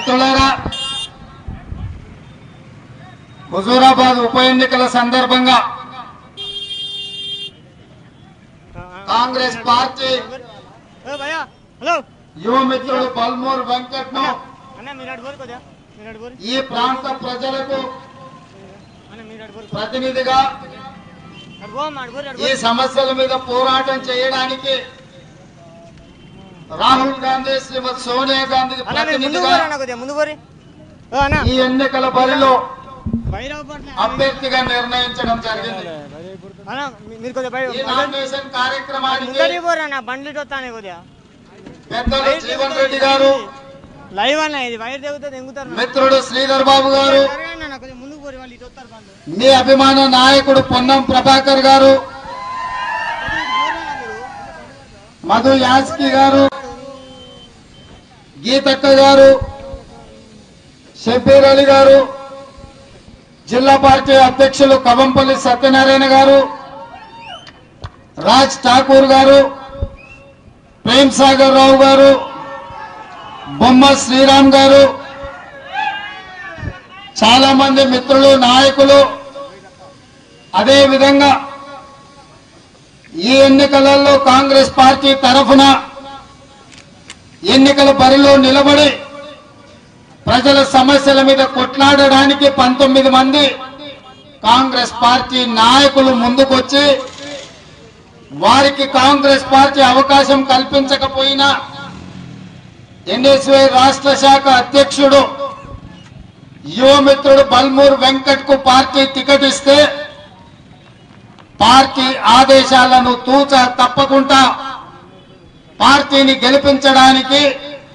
మిత్రులారా హుజూరాబాద్ ఉప ఎన్నికల సందర్భంగా కాంగ్రెస్ పార్టీ ఏ భయ్యా హలో యువ మిత్రుడు బల్మూర్ వెంకట్ ను అన్న మీరు అటు పోరు కొద్దిగా మీరు అటు పోరు ఈ ప్రాంత ప్రజలకు అన్న మీరు అటు పోరు ప్రతినిధిగా అటు పో అటు పోరు అటు ఈ సమస్యల మీద పోరాటం చేయడానికి రాహుల్ గాంధీ శ్రీమతి సోనియా గాంధీ అన్న మీరు ముందు ప్రతినిధిగా పోరు అన్న కొద్దిగా ముందు పోరి ఓ అన్న ఈ ఎన్నికల బరిలో భైరవపట్ల అభ్యర్థిగా నిర్ణయించడం జరిగింది అన్న మీ- మీరు కొద్దిగా బయట ఈ నామినేషన్ కార్యక్రమానికి ముందడి పోరు అన్న బండ్లు ఇటు వస్తాను కొద్దిగా పెద్దలు జీవన్ రెడ్డి గారు లైవ్ అన్న ఇది వైర్ తెగుతుంది ఎంగుతారు అన్న. మిత్రుడు శ్రీధర్ బాబు గారు జరగండి అన్న కొద్దిగా ముందుకు పోరి వాళ్ళు ఇటు వస్తారు బండ్లు మీ అభిమాన నాయకుడు పొన్నం ప్రభాకర్ గారు కొద్దిగా ఇటు పోరు అన్న మీరు మధు యాస్కి గారు గీతక్క గారు షబ్బీర్ అలీ గారు జిల్లా పార్టీ అధ్యక్షులు కవంపల్లి సత్యనారాయణ గారు రాజ్ ఠాకూర్ గారు ప్రేమ్ సాగర్ రావు గారు బొమ్మ శ్రీరామ్ గారు చాలా మంది మిత్రులు నాయకులు అదే విధంగా ఈ ఎన్నికలలో కాంగ్రెస్ పార్టీ తరఫున ఎన్నికల బరిలో నిలబడి ప్రజల సమస్యల మీద కొట్లాడడానికి పంతొమ్మిది మంది కాంగ్రెస్ పార్టీ నాయకులు ముందుకొచ్చి వారికి కాంగ్రెస్ పార్టీ అవకాశం కల్పించకపోయినా ఎన్ఎస్వై రాష్ట్ర శాఖ అధ్యక్షుడు యువమిత్రుడు బల్మూర్ వెంకట్ కు పార్టీ టికెట్ ఇస్తే పార్టీ ఆదేశాలను తూచ తప్పకుండా పార్టీని గెలిపించడానికి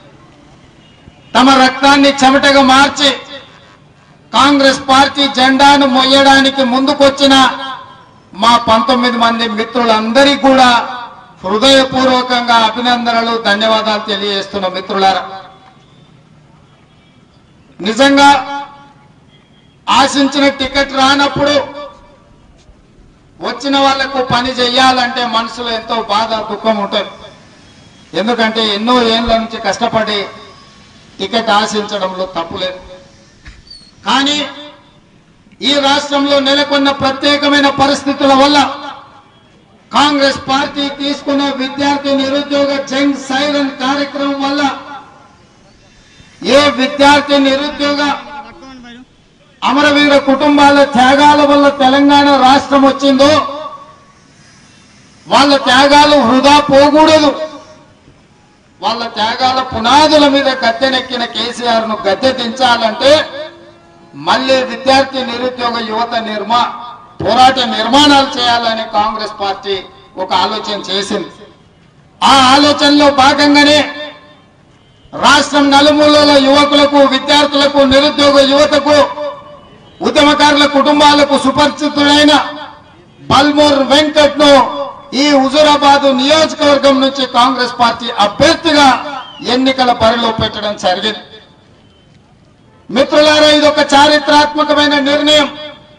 తమ రక్తాన్ని చెమటగా మార్చి కాంగ్రెస్ పార్టీ జెండాను మొయ్యడానికి ముందుకొచ్చిన మా పంతొమ్మిది మంది మిత్రులందరికీ కూడా హృదయపూర్వకంగా అభినందనలు ధన్యవాదాలు తెలియజేస్తున్న మిత్రులారా నిజంగా ఆశించిన టికెట్ రానప్పుడు వచ్చిన వాళ్లకు పని చెయ్యాలంటే మనసులో ఎంతో బాధ దుఃఖం ఉంటుంది ఎందుకంటే ఎన్నో ఏళ్ల నుంచి కష్టపడి టికెట్ ఆశించడంలో తప్పులేదు కానీ ఈ రాష్ట్రంలో నెలకొన్న ప్రత్యేకమైన పరిస్థితుల వల్ల కాంగ్రెస్ పార్టీ తీసుకున్న విద్యార్థి నిరుద్యోగ జంగ్ సైరన్ కార్యక్రమం వల్ల ఏ విద్యార్థి నిరుద్యోగ పట్టుకోండి బయలు అమరవీర కుటుంబాల త్యాగాల వల్ల తెలంగాణ రాష్ట్రం వచ్చిందో వాళ్ళ త్యాగాలు వృధా పోకూడదు వాళ్ళ త్యాగాల పునాదుల మీద గద్దెనెక్కిన కేసీఆర్ ను గద్దె దించాలంటే మళ్ళీ విద్యార్థి నిరుద్యోగ యువత నిర్మా పోరాట నిర్మాణాలు చేయాలని కాంగ్రెస్ పార్టీ ఒక ఆలోచన చేసింది ఆ ఆలోచనలో భాగంగానే రాష్ట్రం నలుమూలల యువకులకు విద్యార్థులకు నిరుద్యోగ యువతకు ఉద్యమకారుల కుటుంబాలకు సుపరిచితుడైన బల్మూర్ వెంకట్ ను ఈ హుజూరాబాద్ నియోజకవర్గం నుంచి కాంగ్రెస్ పార్టీ అభ్యర్థిగా ఎన్నికల బరిలో పెట్టడం జరిగింది మిత్రులారా ఇది ఒక చారిత్రాత్మకమైన నిర్ణయం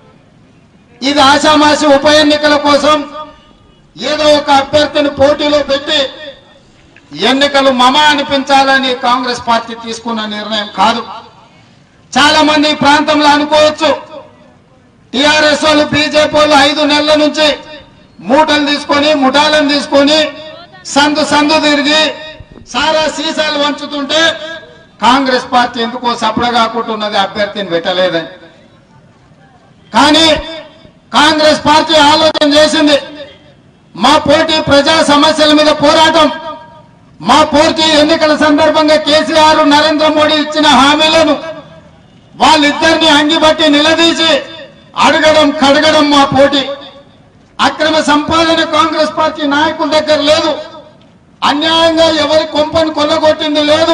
ఇది ఆషామాషి ఉప ఎన్నికల కోసం ఏదో ఒక అభ్యర్థిని పోటీలో పెట్టి ఎన్నికలు మమ అనిపించాలని కాంగ్రెస్ పార్టీ తీసుకున్న నిర్ణయం కాదు చాలా మంది ఈ ప్రాంతంలో అనుకోవచ్చు టిఆర్ఎస్ వాళ్ళు బీజేపీ వాళ్ళు ఐదు నెలల నుంచి మూటలు తీసుకొని ముఠాలను తీసుకొని సందు సందు తిరిగి సారా సీసాలు వంచుతుంటే కాంగ్రెస్ పార్టీ ఎందుకో సపడ కాకుంటున్నది అభ్యర్థిని పెట్టలేదని కానీ కాంగ్రెస్ పార్టీ ఆలోచన చేసింది మా పోటీ ప్రజా సమస్యల మీద పోరాటం మా పోటీ ఎన్నికల సందర్భంగా కేసీఆర్ నరేంద్ర మోడీ ఇచ్చిన హామీలను వాళ్ళిద్దరిని అంగిబట్టి నిలదీసి అడగడం కడగడం మా పోటీ అక్రమ సంపాదన కాంగ్రెస్ పార్టీ నాయకుల దగ్గర లేదు అన్యాయంగా ఎవరి కొంపను కొల్లగొట్టింది లేదు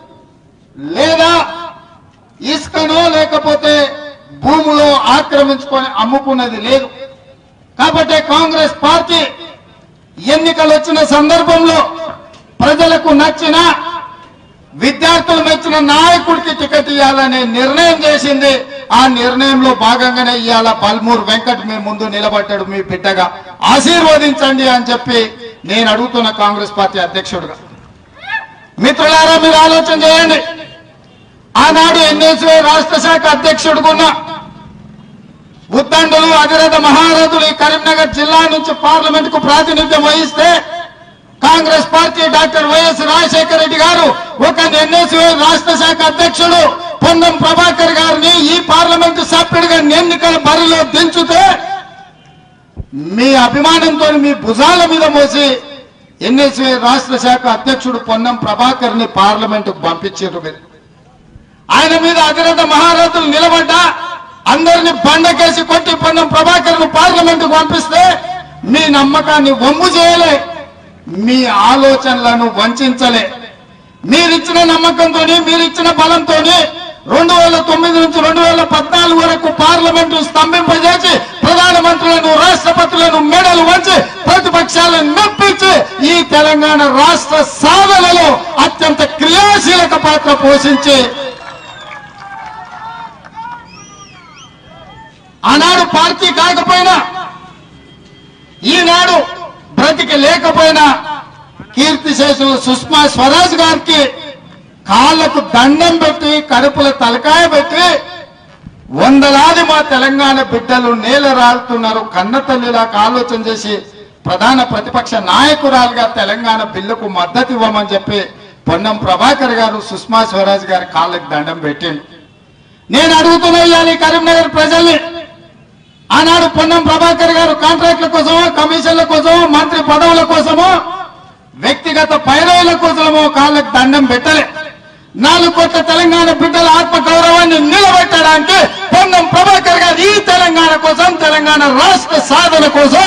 లేదా ఇసుకనో లేకపోతే భూములు ఆక్రమించుకొని అమ్ముకున్నది లేదు కాబట్టి కాంగ్రెస్ పార్టీ ఎన్నికలు వచ్చిన సందర్భంలో ప్రజలకు నచ్చిన విద్యార్థులు మెచ్చిన నాయకుడికి టికెట్ ఇవ్వాలనే నిర్ణయం చేసింది ఆ నిర్ణయంలో భాగంగానే ఇవాళ బల్మూర్ వెంకట్ మీ ముందు నిలబడ్డాడు మీ బిడ్డగా ఆశీర్వదించండి అని చెప్పి నేను అడుగుతున్న కాంగ్రెస్ పార్టీ అధ్యక్షుడిగా మిత్రులారా మీరు ఆలోచన చేయండి ఆనాడు ఎన్ఎస్ఏ రాష్ట్ర శాఖ అధ్యక్షుడుకున్న ఉద్దండులు అధిరథ మహారథులు ఈ కరీంనగర్ జిల్లా నుంచి పార్లమెంట్ కు ప్రాతినిధ్యం వహిస్తే Congress party doctor YS Rajasekhara Reddy garu ఒక ఎన్ఎస్ఏ రాష్ట్ర శాఖ అధ్యక్షుడు పొన్నం ప్రభాకర్ గారిని ఈ పార్లమెంటు సభ్యుడిగా ఎన్నికల బరిలో దించుతే మీ అభిమానంతో మీ భుజాల మీద మోసి ఎన్ఎస్ఏ రాష్ట్ర శాఖ అధ్యక్షుడు పొన్నం ప్రభాకర్ ని పార్లమెంటుకు పంపించారు మీరు ఆయన మీద అధిరథ మహారథులు నిలబడ్డా అందరిని బండకేసి కొట్టి పొన్నం ప్రభాకర్ ను పార్లమెంటుకు పంపిస్తే మీ నమ్మకాన్ని వమ్ము చేయలే మీ ఆలోచనలను వంచలే మీరిచ్చిన నమ్మకంతోని మీరిచ్చిన బలంతోని రెండు వేల తొమ్మిది నుంచి రెండు వేల పద్నాలుగు వరకు పార్లమెంటు స్తంభింపజేసి ప్రధానమంత్రులను రాష్ట్రపతులను మెడలు వంచి ప్రతిపక్షాలను మెప్పించి ఈ తెలంగాణ రాష్ట్ర సాధనలో అత్యంత క్రియాశీలక పాత్ర పోషించి ఆనాడు పార్టీ కాకపోయినా ఈనాడు బ్రతికి లేకపోయినా కీర్తిశేషులు సుష్మా స్వరాజ్ గారికి కాళ్ళకు దండం పెట్టి కడుపుల తలకాయ పెట్టి వందలాది మా తెలంగాణ బిడ్డలు నేల రాలుతున్నారు కన్న తల్లిలాగా ఆలోచన చేసి ప్రధాన ప్రతిపక్ష నాయకురాలుగా తెలంగాణ బిల్లుకు మద్దతు ఇవ్వమని చెప్పి పొన్నం ప్రభాకర్ గారు సుష్మా స్వరాజ్ గారి కాళ్ళకు దండం పెట్టిండు నేను అడుగుతున్నా ఇవాళ ఈ కరీంనగర్ ప్రజల్ని ఆనాడు పొన్నం ప్రభాకర్ గారు కాంట్రాక్ట్ల కోసమో కమిషన్ల కోసమో మంత్రి పదవుల కోసమో వ్యక్తిగత పైరవుల కోసమో కాళ్ళకు దండం పెట్టలే నాలుగు కోట్ల తెలంగాణ బిడ్డల ఆత్మ గౌరవాన్ని నిలబెట్టడానికి పొన్నం ప్రభాకర్ గారు ఈ తెలంగాణ కోసం తెలంగాణ రాష్ట్ర సాధన కోసం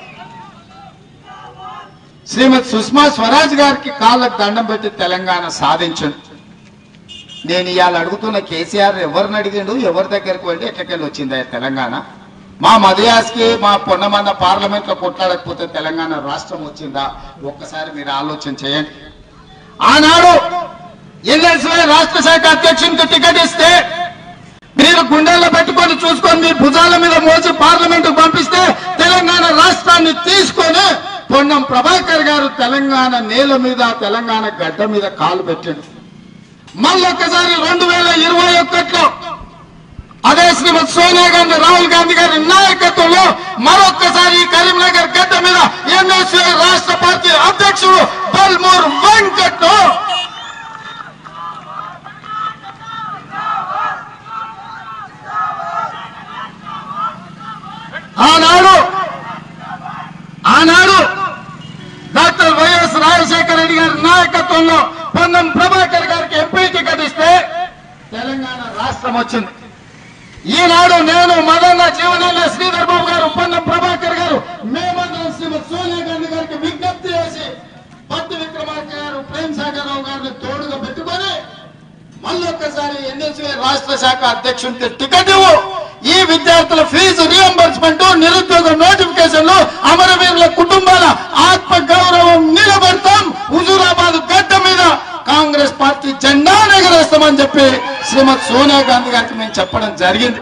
శ్రీమతి సుష్మా స్వరాజ్ గారికి కాళ్ళకు దండం పెట్టి తెలంగాణ సాధించండి నేను ఇవాళ అడుగుతున్న కేసీఆర్ ఎవరిని అడిగిండు ఎవరి దగ్గరికి వెళ్ళి ఎట్లకెళ్ళి వచ్చింది ఆ తెలంగాణ మా మదయాస్కి మా పొన్నమన్న పార్లమెంట్ లో కొట్లాడకపోతే తెలంగాణ రాష్ట్రం వచ్చిందా ఒక్కసారి మీరు ఆలోచన చేయండి ఆనాడు ఎన్ఎస్వై రాష్ట్ర శాఖ అధ్యక్షునికి టికెట్ ఇస్తే మీరు గుండెల్లో పెట్టుకొని చూసుకొని మీ భుజాల మీద మోసి పార్లమెంట్ పంపిస్తే తెలంగాణ రాష్ట్రాన్ని తీసుకొని పొన్నం ప్రభాకర్ గారు తెలంగాణ నేల మీద తెలంగాణ గడ్డ మీద కాలు పెట్టాడు మళ్ళొక్కసారి రెండు వేల ఇరవై ఒకటిలో అదే శ్రీమతి సోనియా గాంధీ రాహుల్ గాంధీ గారి నాయకత్వంలో మరొక్కసారి ఈ కరీంనగర్ గడ్డ మీద ఎన్ఎస్ఏ రాష్ట్ర పార్టీ అధ్యక్షుడు బల్మూర్ వెంకట్ ఆనాడు ఆనాడు డాక్టర్ వైఎస్ రాజశేఖర రెడ్డి గారి నాయకత్వంలో పొన్నం ప్రభాకర్ గారికి ఎంపీ టికెట్ ఇస్తే తెలంగాణ రాష్ట్రం వచ్చింది ఈనాడు నేను మదన్న జీవనాల శ్రీధర్ బాబు గారు పొన్నం ప్రభాకర్ గారు మేమందరం శ్రీమతి సోనియా గాంధీ గారికి విజ్ఞప్తి చేసి పత్తి విక్రమార్క గారు ప్రేమ్ సాగర్ రావు గారిని తోడుగా పెట్టుకొని మళ్ళొక్కసారి ఎన్ఎస్ఏ రాష్ట్ర శాఖ అధ్యక్షునికి టికెట్ ఇవ్వు ఈ విద్యార్థుల ఫీజు రియంబర్స్మెంట్ నిరుద్యోగ నోటిఫికేషన్లు అమరవీరుల కుటుంబాల ఆత్మ గౌరవం నిలబెడతాం హుజూరాబాద్ గడ్డ మీద కాంగ్రెస్ పార్టీ జెండా ఎగరేస్తామని చెప్పి శ్రీమతి సోనియా గాంధీ గారికి మేము చెప్పడం జరిగింది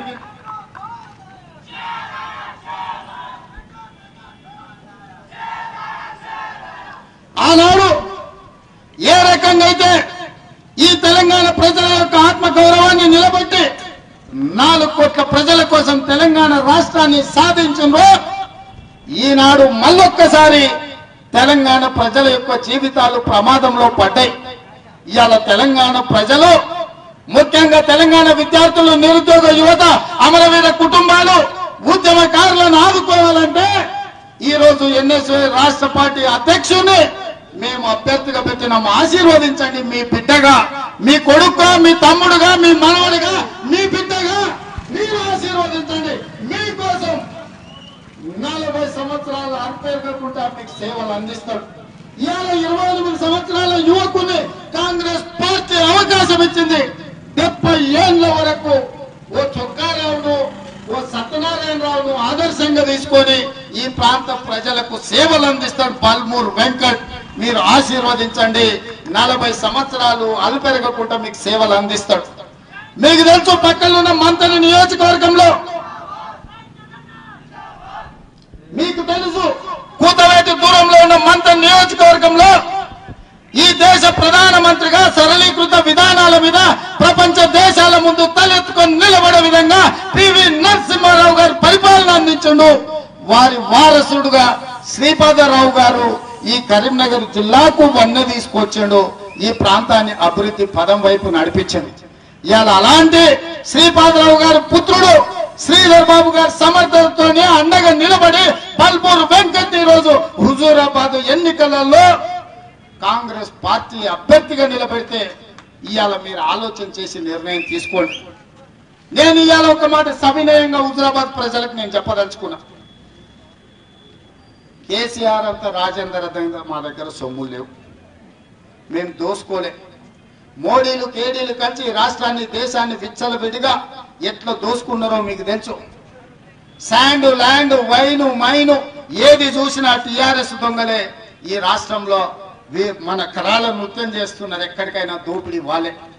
ఆనాడు ఏ రకంగా అయితే ఈ తెలంగాణ ప్రజల యొక్క ఆత్మ గౌరవాన్ని నిలబెట్టి నాలుగు కోట్ల ప్రజల కోసం తెలంగాణ రాష్ట్రాన్ని సాధించిందో ఈనాడు మళ్ళొక్కసారి తెలంగాణ ప్రజల యొక్క జీవితాలు ప్రమాదంలో పడ్డాయి ఇవాళ తెలంగాణ ప్రజలు ముఖ్యంగా తెలంగాణ విద్యార్థులు నిరుద్యోగ యువత అమరవీర కుటుంబాలు ఉద్యమకారులను ఆదుకోవాలంటే ఈ రోజు ఎన్ఎస్ఏ రాష్ట్ర పార్టీ అధ్యక్షుని మేము అభ్యర్థిగా పెట్టినాం ఆశీర్వదించండి మీ బిడ్డగా మీ కొడుకుగా మీ తమ్ముడుగా మీ మనవడిగా మీ బిడ్డగా మీరు ఆశీర్వదించండి మీకోసం నలభై సంవత్సరాల అర్పేరుకుంటా మీకు సేవలు అందిస్తాడు ఇవాళ ఇరవై ఎనిమిది సంవత్సరాల యువకుని కాంగ్రెస్ పార్టీ అవకాశం ఇచ్చింది డెబ్బై ఏళ్ల వరకు ఓ చొక్కారావును ఓ సత్యనారాయణరావును ఆదర్శంగా తీసుకొని ఈ ప్రాంత ప్రజలకు సేవలు అందిస్తాడు పల్మూరు వెంకట్ మీరు ఆశీర్వదించండి నలభై సంవత్సరాలు అలుపెరగకుండా మీకు సేవలు అందిస్తాడు మీకు తెలుసు పక్కన ఉన్న మంతన నియోజకవర్గంలో మీకు తెలుసు కూతవేటి దూరంలో ఉన్న మంత నియోజకవర్గంలో ఈ దేశ ప్రధానమంత్రిగా సరళీకృత విధానాల మీద ప్రభుత్వ ప్రపంచ దేశాల ముందు తలెత్తుకొని నిలబడే విధంగా పివి నరసింహారావు గారు పరిపాలన అందించండు వారి వారసుడుగా శ్రీపాదరావు గారు ఈ కరీంనగర్ జిల్లాకు వన్నె తీసుకొచ్చాడు ఈ ప్రాంతాన్ని అభివృద్ధి పదం వైపు నడిపించింది ఇవాళ అలాంటి శ్రీపాదరావు గారి పుత్రుడు శ్రీధర్ బాబు గారి సమర్థతతోనే అండగా నిలబడి పల్పూరు వెంకట్ ఈ రోజు హుజూరాబాద్ ఎన్నికలలో కాంగ్రెస్ పార్టీ అభ్యర్థిగా నిలబెడితే ఇవాళ మీరు ఆలోచన చేసి నిర్ణయం తీసుకోండి నేను ఇవాళ ఒక మాట సవినయంగా హుజూరాబాద్ ప్రజలకు నేను చెప్పదలుచుకున్నా కేసీఆర్ అంత రాజేందర్ అంత మా దగ్గర సొమ్ములు లేవు మేము దోసుకోలే మోడీలు కేడీలు కలిసి ఈ రాష్ట్రాన్ని దేశాన్ని విచ్చలవిడిగా ఎట్లా దోసుకున్నారో మీకు తెలుసు శాండ్ ల్యాండ్ వైను మైను ఏది చూసినా టిఆర్ఎస్ దొంగలే ఈ రాష్ట్రంలో వీ- మన కరాల నృత్యం చేస్తున్నారు ఎక్కడికైనా దోపిడీ వాళ్ళే